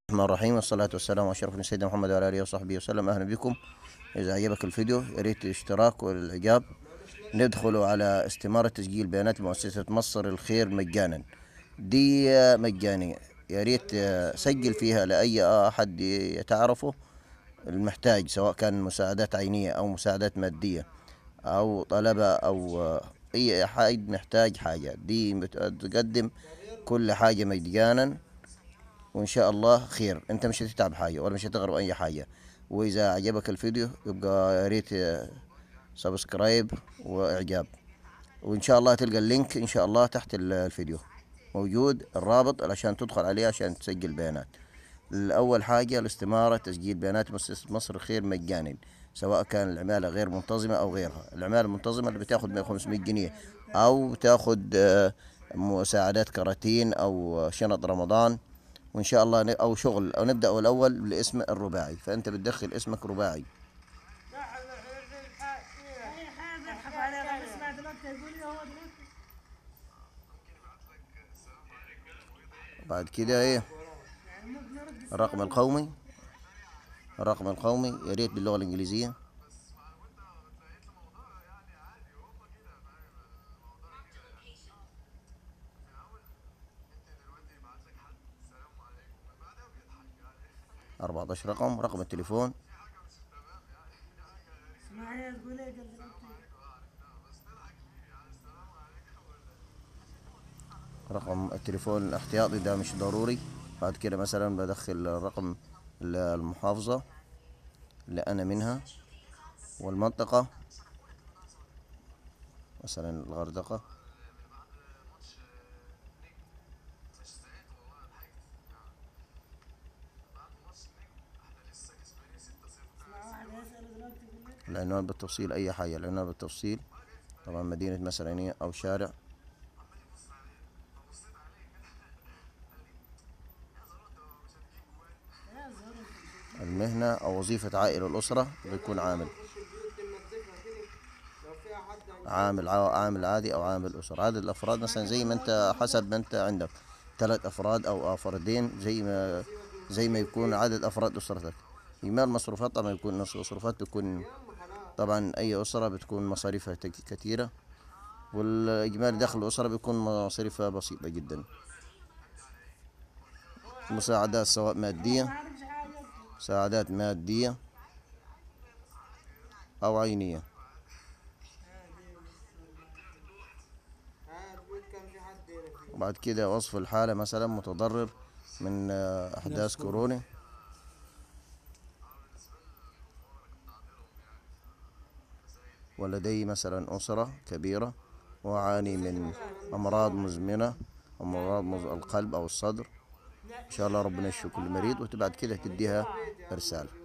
الرحمن الرحيم والصلاة والسلام على أشرف سيدنا محمد وعلى آله وصحبه وسلم أهلا بكم إذا عجبك الفيديو يا ريت الاشتراك والإعجاب ندخلوا على استمارة تسجيل بيانات مؤسسة مصر الخير مجانا دي مجانية يا ريت سجل فيها لأي أحد تعرفه المحتاج سواء كان مساعدات عينية أو مساعدات مادية أو طلبة أو أي حد محتاج حاجة دي بتقدم كل حاجة مجانا وان شاء الله خير انت مش هتتعب حاجه ولا مش هتغرب اي حاجه واذا عجبك الفيديو يبقى يا ريت سبسكرايب واعجاب وان شاء الله تلقى اللينك ان شاء الله تحت الفيديو موجود الرابط عشان تدخل عليه عشان تسجل بيانات الاول حاجه الاستماره تسجيل بيانات مؤسسه مصر الخير مجانا سواء كان العماله غير منتظمه او غيرها العماله المنتظمه اللي بتاخد 500 جنيه او بتاخد مساعدات كراتين او شنط رمضان وان شاء الله او شغل او نبدا الاول بالاسم الرباعي فانت بتدخل اسمك رباعي بعد كده ايه الرقم القومي الرقم القومي يا ريت باللغه الانجليزيه أربعة رقم رقم التليفون رقم التليفون الاحتياطي ده مش ضروري بعد كده مثلا بدخل رقم المحافظة اللي أنا منها والمنطقة مثلا الغردقة العنوان بالتفصيل أي حاجة العنوان بالتفصيل طبعا مدينة مسرينية أو شارع المهنة أو وظيفة عائلة الأسرة بيكون عامل عامل عامل عادي أو عامل أسرة عدد الأفراد مثلا زي ما أنت حسب ما أنت عندك ثلاث أفراد أو فردين زي ما زي ما يكون عدد أفراد أسرتك إيمال مصروفات طبعا يكون مصروفات تكون طبعا أي أسرة بتكون مصاريفها كثيرة والإجمالي دخل الأسرة بيكون مصاريفها بسيطة جدا مساعدات سواء مادية مساعدات مادية أو عينية وبعد كده وصف الحالة مثلا متضرر من أحداث كورونا ولدي مثلا أسرة كبيرة وأعاني من أمراض مزمنة أمراض القلب أو الصدر إن شاء الله ربنا يشفي كل مريض وبعد كده تديها إرسال